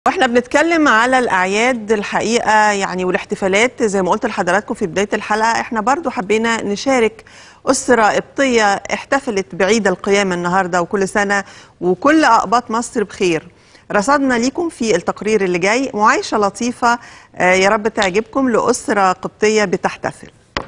واحنا بنتكلم على الاعياد الحقيقه يعني والاحتفالات زي ما قلت لحضراتكم في بدايه الحلقه احنا برضو حبينا نشارك اسره قبطيه احتفلت بعيد القيامه النهارده وكل سنه وكل اقباط مصر بخير رصدنا ليكم في التقرير اللي جاي معايشه لطيفه آه، يا رب تعجبكم لاسره قبطيه بتحتفل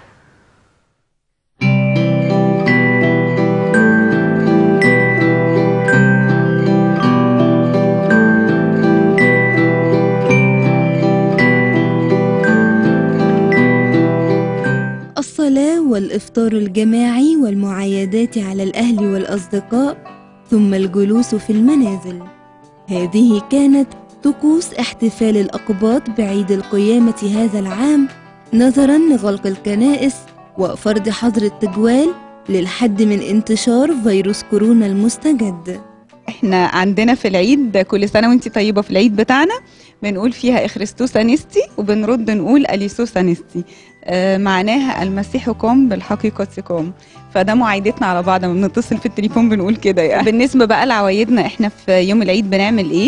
الصلاة والإفطار الجماعي والمعايدات على الأهل والأصدقاء ثم الجلوس في المنازل هذه كانت طقوس احتفال الأقباط بعيد القيامة هذا العام نظرا لغلق الكنائس وفرض حظر التجوال للحد من انتشار فيروس كورونا المستجد احنا عندنا في العيد كل سنه وانت طيبه في العيد بتاعنا بنقول فيها اخريستوس انستي وبنرد نقول اليسوس انستي آه معناها المسيح قام بالحقيقه قام فده معايدتنا على بعض لما بنتصل في التليفون بنقول كده يعني بالنسبه بقى لعوايدنا احنا في يوم العيد بنعمل ايه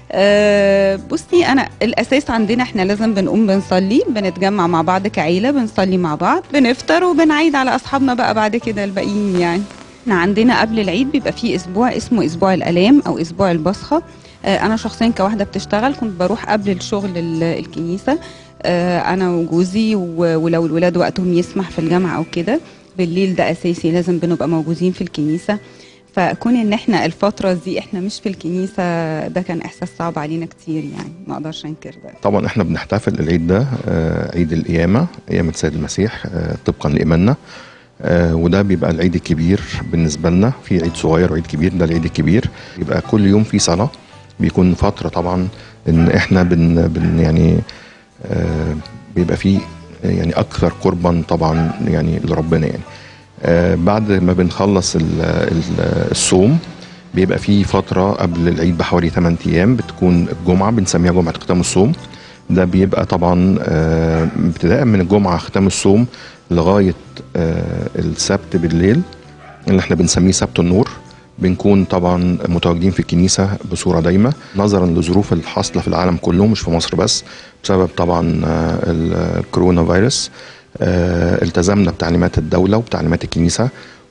أه بصي انا الاساس عندنا احنا لازم بنقوم بنصلي بنتجمع مع بعض كعيله بنصلي مع بعض بنفطر وبنعيد على اصحابنا بقى بعد كده الباقيين يعني احنا عندنا قبل العيد بيبقى فيه اسبوع اسمه اسبوع الالام او اسبوع البصخه آه، انا شخصيا كواحده بتشتغل كنت بروح قبل الشغل ال- الكنيسه آه، انا وجوزي و- ولو الولاد وقتهم يسمح في الجامعه او كده بالليل ده اساسي لازم بنبقى موجودين في الكنيسه فكون ان احنا الفتره دي احنا مش في الكنيسه ده كان احساس صعب علينا كتير يعني ما اقدرش انكر ده طبعا احنا بنحتفل العيد ده آه، عيد القيامة قيامة سيد المسيح آه، طبقا لإيماننا آه، وده بيبقى العيد الكبير بالنسبة لنا في عيد صغير وعيد كبير ده العيد الكبير يبقى كل يوم في صلاة بيكون فترة طبعا ان احنا بن, بن يعني آه، بيبقى فيه يعني اكثر قربا طبعا يعني لربنا يعني آه، بعد ما بنخلص ال- ال- الصوم بيبقى في فترة قبل العيد بحوالي 8 أيام بتكون الجمعة بنسميها جمعة ختام الصوم ده بيبقى طبعا آه، ابتداء من الجمعة ختام الصوم لغاية آه، السبت بالليل اللي احنا بنسميه سبت النور بنكون طبعا متواجدين في الكنيسة بصورة دايمة نظرا لظروف الحاصلة في العالم كله مش في مصر بس بسبب طبعا آه، ال- الكورونا فيروس آه، التزمنا بتعليمات الدولة وبتعليمات الكنيسة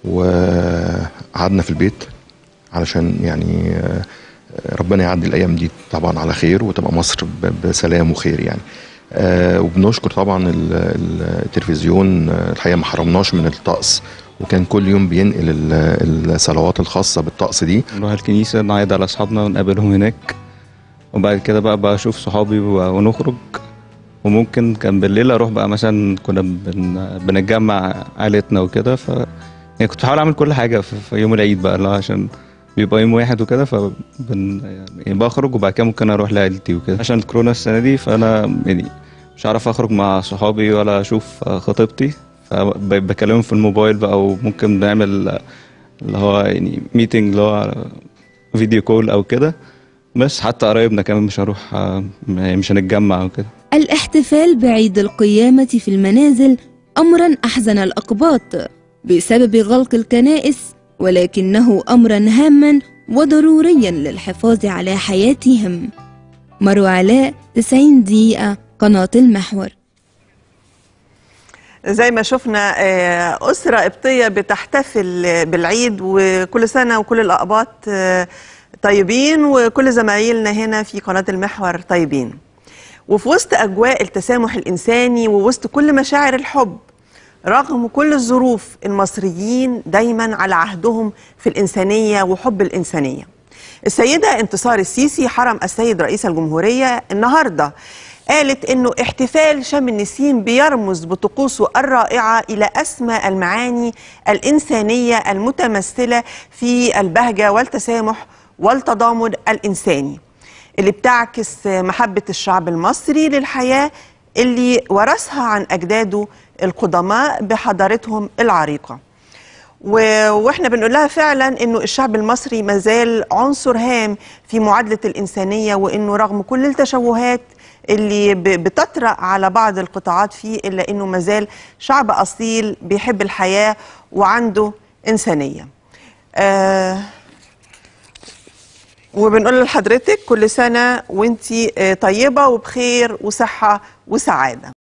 وقعدنا في البيت علشان يعني آه، ربنا يعدي الايام دي طبعا على خير وتبقى مصر ب- بسلام وخير يعني آه، وبنشكر طبعا ال- ال- التلفزيون آه، الحقيقه ما حرمناش من الطقس وكان كل يوم بينقل ال- الصلوات الخاصه بالطقس دي نروح الكنيسة نعيد على أصحابنا ونقابلهم هناك وبعد كده بقى بشوف صحابي و- ونخرج وممكن كان بالليل أروح بقى مثلا كنا بن... بنتجمع عائلتنا وكده ف يعني كنت بحاول أعمل كل حاجة في, في يوم العيد بقى اللي هو عشان بيبقى يوم واحد وكده فبن يعني بخرج وبعد كده ممكن أروح لعيلتي وكده عشان الكورونا السنة دي فأنا يعني مش عارف أخرج مع صحابي ولا أشوف خطيبتي فبكلمهم في الموبايل بقى وممكن نعمل اللي هو يعني ميتنج اللي هو فيديو كول او كده بس حتى قرايبنا كمان مش هروح آه، مش هنتجمع وكده الاحتفال بعيد القيامة في المنازل أمرا أحزن الأقباط بسبب غلق الكنائس ولكنه أمرا هاما وضروريا للحفاظ على حياتهم مروى علاء 90 دقيقة قناة المحور زي ما شفنا آه، أسرة قبطية بتحتفل آه، بالعيد وكل سنة وكل الأقباط آه، طيبين وكل زمايلنا هنا في قناة المحور طيبين وفي وسط أجواء التسامح الإنساني ووسط كل مشاعر الحب رغم كل الظروف المصريين دايما على عهدهم في الإنسانية وحب الإنسانية السيدة انتصار السيسي حرم السيد رئيس الجمهورية النهاردة قالت انه احتفال شم النسيم بيرمز بطقوسه الرائعة الى اسمى المعاني الانسانية المتمثلة في البهجة والتسامح والتضامن الانساني اللي بتعكس محبة الشعب المصري للحياة اللي ورثها عن أجداده القدماء بحضارتهم العريقة و- واحنا بنقول لها فعلا انه الشعب المصري مازال عنصر هام في معادله الانسانيه وانه رغم كل التشوهات اللي ب- بتطرأ على بعض القطاعات فيه الا انه مازال شعب اصيل بيحب الحياه وعنده انسانيه. آه وبنقول لحضرتك كل سنة وانتي آه، طيبة وبخير وصحة وسعادة